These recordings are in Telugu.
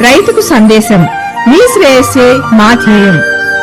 రైతుకు సందేశం మీ శ్రేయస్సే మా ధ్యేయం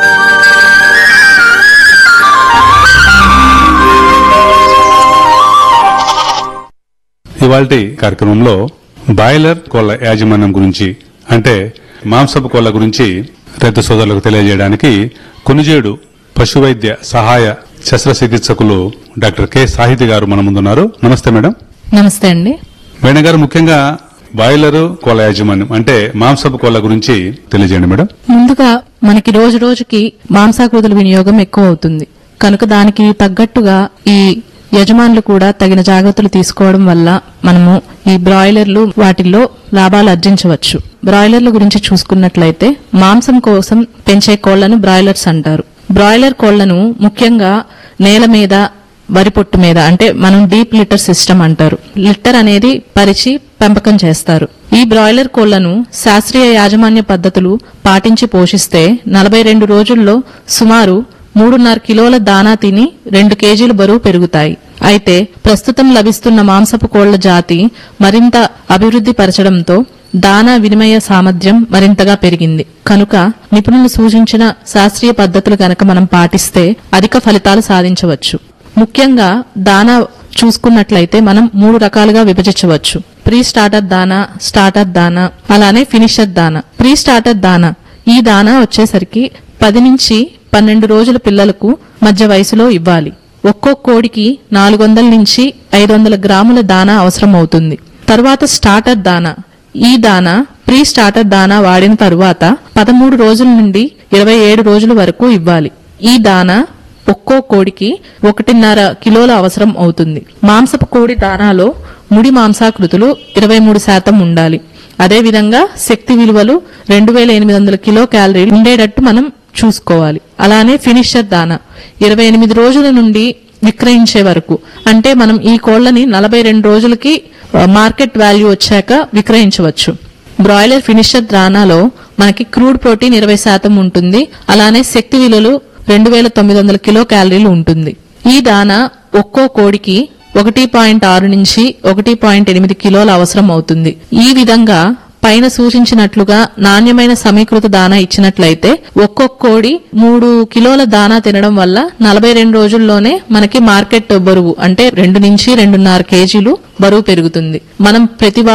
ఇవాల్టి కార్యక్రమంలో బాయిలర్ కోళ్ల యాజమాన్యం గురించి అంటే మాంసపు కోళ్ల గురించి రైతు సోదరులకు తెలియజేయడానికి కొనుజేడు పశువైద్య సహాయ శస్త్రచికిత్సకులు డాక్టర్ కె సాహితి గారు మన ముందున్నారు నమస్తే మేడం నమస్తే అండి మేడం గారు ముఖ్యంగా బాయిలర్ కోళ్ల యాజమాన్యం అంటే మాంసపు కోళ్ల గురించి తెలియజేయండి మేడం ముందుగా మనకి రోజు రోజుకి మాంసాకృతుల వినియోగం ఎక్కువ అవుతుంది కనుక దానికి తగ్గట్టుగా ఈ యజమానులు కూడా తగిన జాగ్రత్తలు తీసుకోవడం వల్ల మనము ఈ బ్రాయిలర్లు వాటిల్లో లాభాలు ఆర్జించవచ్చు బ్రాయిలర్ల గురించి చూసుకున్నట్లయితే మాంసం కోసం పెంచే కోళ్లను బ్రాయిలర్స్ అంటారు బ్రాయిలర్ కోళ్లను ముఖ్యంగా నేల మీద వరి పొట్టు మీద అంటే మనం డీప్ లిటర్ సిస్టమ్ అంటారు లిటర్ అనేది పరిచి పెంపకం చేస్తారు ఈ బ్రాయిలర్ కోళ్లను శాస్త్రీయ యాజమాన్య పద్ధతులు పాటించి పోషిస్తే నలభై రెండు రోజుల్లో సుమారు మూడున్నర కిలోల దానా తిని రెండు కేజీలు బరువు పెరుగుతాయి అయితే ప్రస్తుతం లభిస్తున్న మాంసపు కోళ్ల జాతి మరింత అభివృద్ధి పరచడంతో దానా వినిమయ సామర్థ్యం మరింతగా పెరిగింది కనుక నిపుణులు సూచించిన శాస్త్రీయ పద్ధతులు గనక మనం పాటిస్తే అధిక ఫలితాలు సాధించవచ్చు ముఖ్యంగా దానా చూసుకున్నట్లయితే మనం మూడు రకాలుగా విభజించవచ్చు ప్రీ స్టార్టర్ దానా స్టార్టర్ దానా అలానే ఫినిషర్ దానా ప్రీ స్టార్టర్ దానా ఈ దానా వచ్చేసరికి పది నుంచి పన్నెండు రోజుల పిల్లలకు మధ్య వయసులో ఇవ్వాలి ఒక్కో కోడికి నాలుగు వందల నుంచి ఐదు వందల గ్రాముల దానా అవసరం అవుతుంది తరువాత స్టార్టర్ దానా ఈ దానా ప్రీ స్టార్టర్ దానా వాడిన తరువాత పదమూడు రోజుల నుండి ఇరవై ఏడు రోజుల వరకు ఇవ్వాలి ఈ దానా ఒక్కో కోడికి ఒకటిన్నర కిలోల అవసరం అవుతుంది మాంసపు కోడి దానాలో ముడి మాంసాకృతులు ఇరవై మూడు శాతం ఉండాలి అదేవిధంగా శక్తి విలువలు రెండు వేల ఎనిమిది వందల కిలో క్యాలరీలు ఉండేటట్టు మనం చూసుకోవాలి అలానే ఫినిషర్ దానా ఇరవై ఎనిమిది రోజుల నుండి విక్రయించే వరకు అంటే మనం ఈ కోళ్లని నలభై రెండు రోజులకి ఆ, మార్కెట్ వాల్యూ వచ్చాక విక్రయించవచ్చు బ్రాయిలర్ ఫినిషర్ దానాలో మనకి క్రూడ్ ప్రోటీన్ ఇరవై శాతం ఉంటుంది అలానే శక్తి విలువలు రెండు వేల తొమ్మిది వందల కిలో క్యాలరీలు ఉంటుంది ఈ దానా ఒక్కో కోడికి ఒకటి పాయింట్ ఆరు నుంచి ఒకటి పాయింట్ ఎనిమిది కిలోల అవసరం అవుతుంది ఈ విధంగా పైన సూచించినట్లుగా నాణ్యమైన సమీకృత దానా ఇచ్చినట్లయితే ఒక్కొక్క కోడి మూడు కిలోల దానా తినడం వల్ల నలభై రెండు రోజుల్లోనే మనకి మార్కెట్ బరువు అంటే రెండు నుంచి రెండున్నర కేజీలు బరువు పెరుగుతుంది మనం ప్రతి